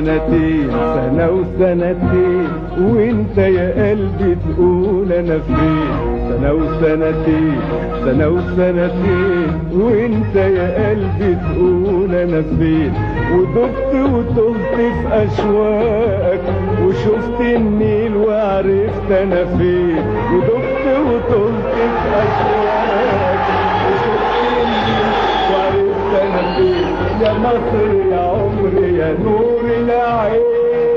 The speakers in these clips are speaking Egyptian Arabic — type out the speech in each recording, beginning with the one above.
وسنتين سنة وسنتين وانت يا قلبي تقول انا فين سنة وسنتين سنة وسنتين وانت يا قلبي تقول انا فين ودبت وتهت في اشواقك وشفت النيل وعرفت انا فين ودبت وتهت في اشواقك وشفت النيل وعرفت انا فين يا مصر يا عمري يا نور العين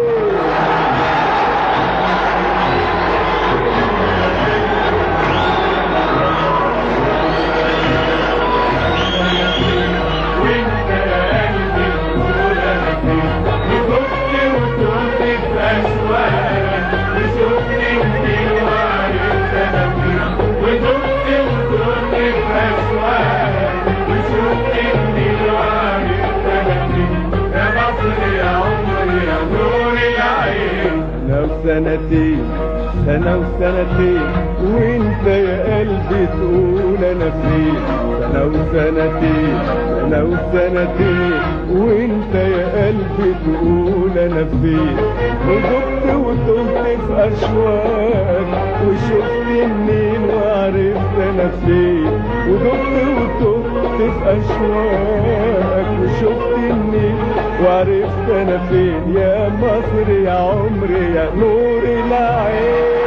وانت يا قلبي تقول انا فين وكنت وتهت في اشواقك وشفت النيل وعرفت انا فين وكنت وتهت في اشواقك وشفت النيل وعرفت انا فين يا مصر يا عمري يا نور العين سنة وسنتين سنة وسنتين وانت يا قلبي تقول انا فين سنة وسنتين سنة وسنتين وانت يا قلبي تقول انا فين وجبت وتهت في اشواق وشفت النيل وعرفت انا فين وجبت وتهت في اشواق وشفت النيل وعرفت انا فين يا مصر يا عمري يا نور العين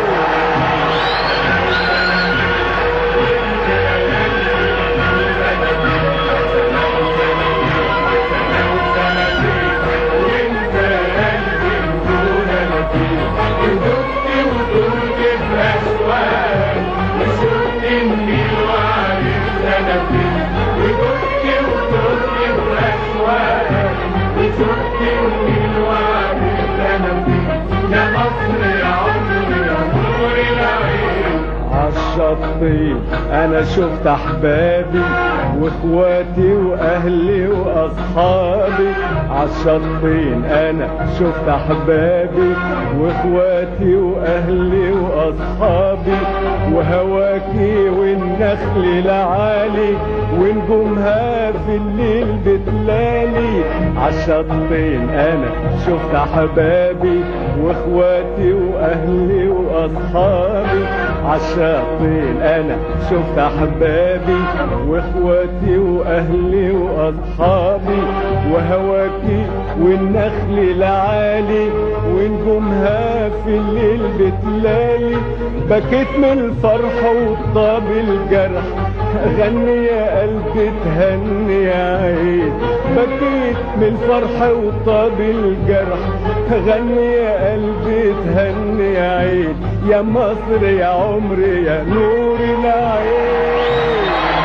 وانت قلبي تقول انا فين ودقت وتهت في اشواق وشفت النيل وعرفت انا فين ودقت وتهت في اشواق وشفت النيل وعرفت انا فين يا مصر يا عمري يا نور العين عالشطين انا شفت احبابي واخواتي واهلي واصحابي عالشطين انا شفت احبابي واخواتي واهلي واصحابي وهواكي والنخل العالي ونجومها في الليل بتلالي عالشطين انا شفت احبابي واخواتي واهلي واصحابي عالشطين انا شفت احبابي واخواتي واهلي واصحابي وهواكي والنخل العالي ونجومها في الليل بتلالي بكيت من الفرح وطاب الجرح غني يا قلبي تهني يا عين بكيت من الفرح وطاب الجرح غني يا قلبي تهني يا عين يا مصر يا عمري يا نور العين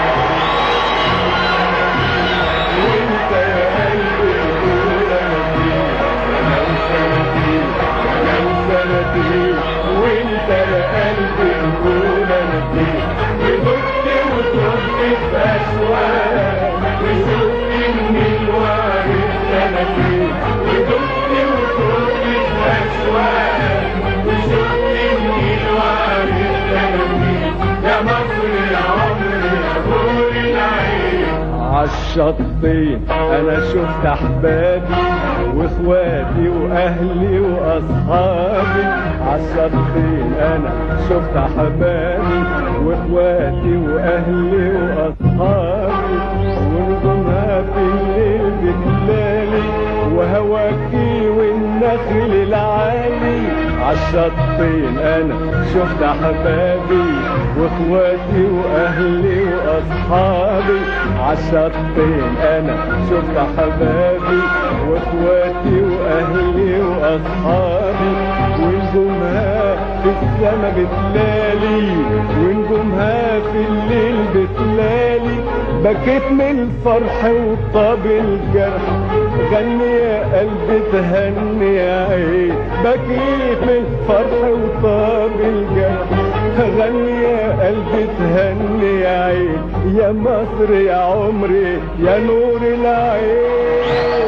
وانت يا قلبي تقول انا فين انا وسنتين انا وسنتين وانت يا قلبي تقول انا فين وكنت وتهت في اشواق وشفت النيل وعرفت انا فين وكنت وتهت في اشواق وشفت النيل وعرفت انا فين يا مصر يا عمري يا نور العين عالشطين انا شفت احبابي واخواتي واهلي واصحابي عالشطين انا شفت احبابي واخواتي واهلي واصحابي ونجومها في الليل بتلالي وهواكي والنخل العالي عالشطين انا شفت احبابي واخواتي واهلي واصحابي عالشطين انا شفت احبابي واخواتي واهلي واصحابي ونجومها في السما بتلالي ونجومها في الليل بتلالي بكيت من الفرح وطاب الجرح غني يا قلبي تهني يا عين بكيت من الفرح وطاب الجرح غني يا قلبي تهني يا عين يا مصر يا عمري يا نور العين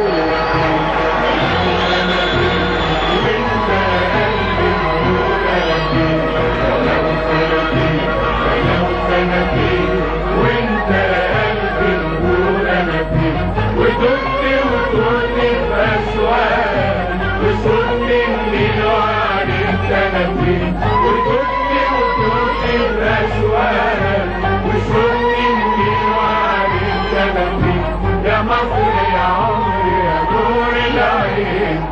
وانت قلبي تقول انا فين ودقت وتهت في اشواق أسوان وشفت النيل وعرفت أنا فين يا مصر يا عمري يا نور العين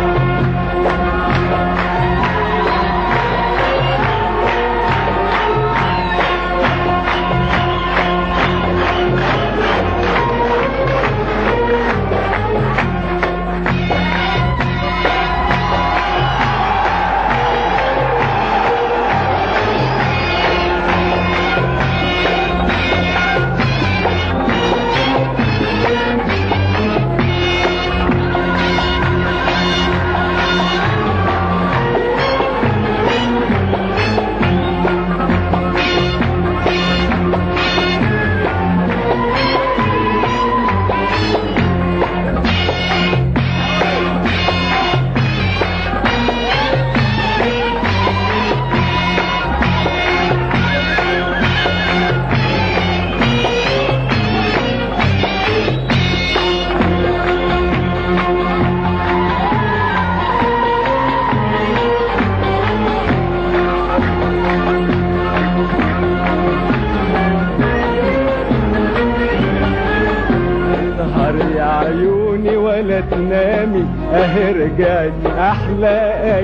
سهر يا عيوني ولا تنامي اهي رجعت احلى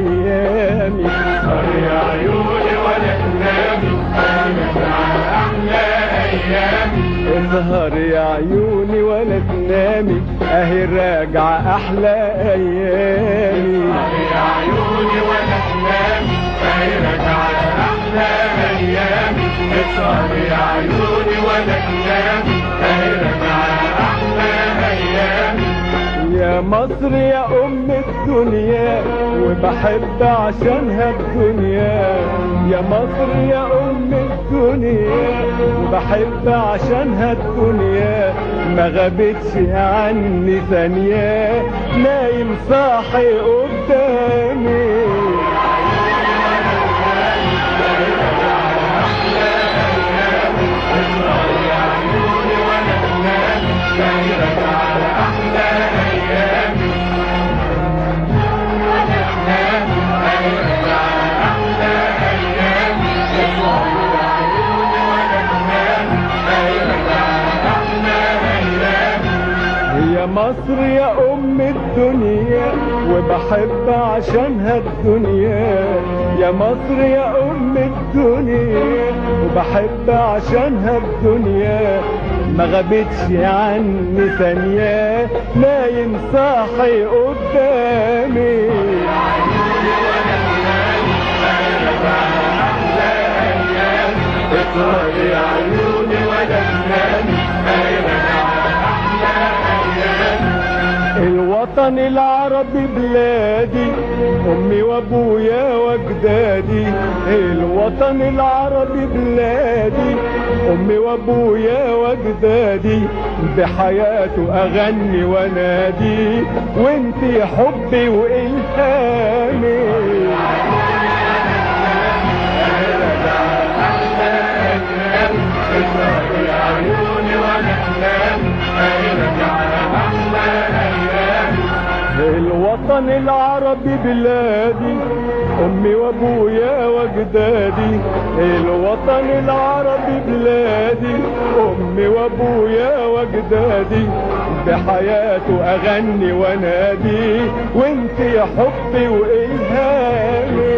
ايامي صار يا عيوني ولا تنامي أنا أحلى أيامي اسهر يا عيوني ولا تنامي اهي راجعة احلى ايامي يا عيوني ولا تنامي خيرك على أحلى أيامي اسهر يا عيوني ولا تنامي خيرك على أحلى أيامي يا مصر يا ام الدنيا وبحب عشانها الدنيا يا مصر يا ام الدنيا وبحب عشانها الدنيا ما غابتش عني ثانية نايم صاحي قدامي خيرك على أحلى أيامي خيرك على أحلى أيامي اسهر يا عيوني ولا تنامي خيرك على أحلى أيامي هي مصر يا ام الدنيا وبحب عشانها الدنيا يا مصر يا ام الدنيا وبحب عشانها الدنيا ما غابتش عني ثانية نايم صاحي قدامي اسهر يا عيوني ولا تنامي خيرك على أحلى أيامي الوطن العربي بلادي امي وابويا واجدادي الوطن العربي بلادي امي وابويا واجدادي بحياته اغني وانادي وانتي حبي والهامي اسهر يا عيوني ولا تنامي خيرك على أحلى أيامي الوطن العربي بلادي امي وابويا واجدادي الوطن العربي بلادي امي وابويا واجدادي بحياته اغني وانادي وانت يا حبي والهامي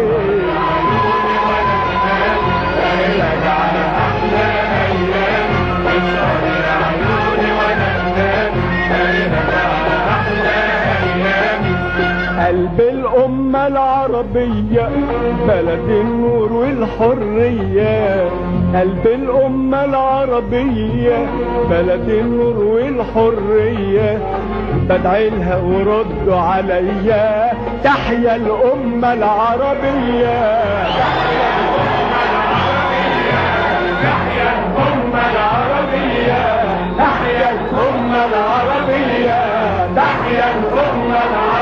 خيرك على أحلى أيامي اسهر يا عيوني ولا تنامي خيرك على أحلى أيامي قلب الأمة العربية بلد النور والحرية قلب الأمة العربية بلد النور والحرية بدعي لها وردوا عليا تحيا الأمة العربية تحيا الأمة العربية تحيا الأمة العربية تحيا الأمة العربية